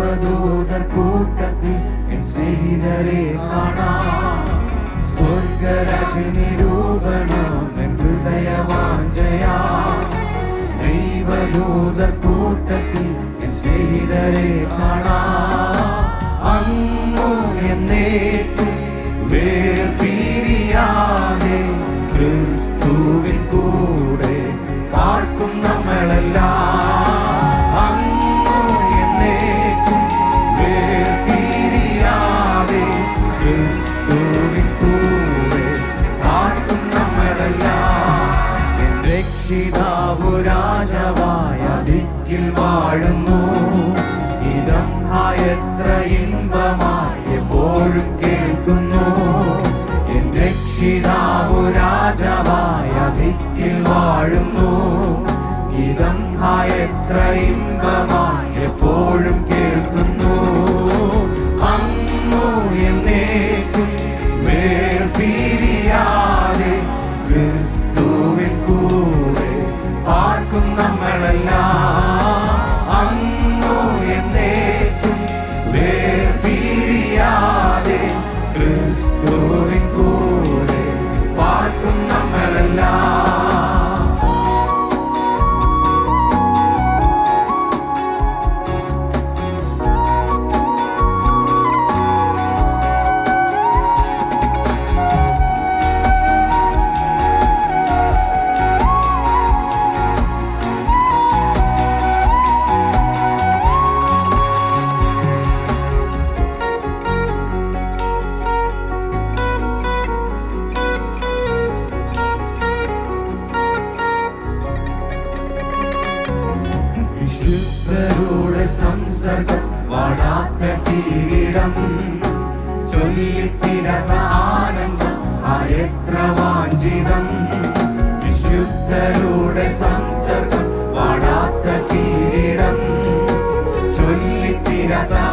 ദൈവദൂതർ കൂട്ടത്തിൽ എൻ സ്നേഹിതരെ കാണാം സ്വർഗരാജ് നിരൂപണം എൻ ഹൃദയവാഞ്ചയാ ദൈവദൂതർ കൂട്ടത്തിൽ എൻ സ്നേഹിതരെ കാണാം അങ്ങു എന്നേക്കും വേർപിരിയാതെ ക്രിസ്തുവിൻ കൂടെ പാർക്കും നമ്മളെല്ലാം അങ്ങു എന്നേക്കും വേർപിരിയാതെ ക്രിസ്തുവിൻ കൂടെ പാർക്കും നമ്മളെല്ലാം എൻ രക്ഷിതാവു രാജാവായ ദിക്കിൽ വാഴുന്നു ഇതം എത്ര ഇമ്പമായി എപ്പോഴും കേൾക്കുന്നു എൻ രക്ഷിതാവു രാജാവായ ദിക്കിൽ വാഴുന്നു ഇതം എത്ര ഇമ്പമായി എപ്പോഴും കേൾക്കുന്നു അങ്ങു എന്നേക്കും വേർപിരിയാതെ ക്രിസ്തുവിൻ കൂടെ പാർക്കും നമ്മളെല്ലാം അങ്ങു എന്നേക്കും വേർപിരിയാതെ ക്രിസ്തുവിൻ കൂടെ പാർക്കും നമ്മളെല്ലാം വിശുദ്ധരുടെ സംസർഗം വാടാത്ത കിരീടം ചൊല്ലിത്തിരത ആനന്ദം ആയത്ര വാഞ്ചിതം വിശുദ്ധരുടെ സംസർഗം വാടാത്ത കിരീടം ചൊല്ലിത്തിരത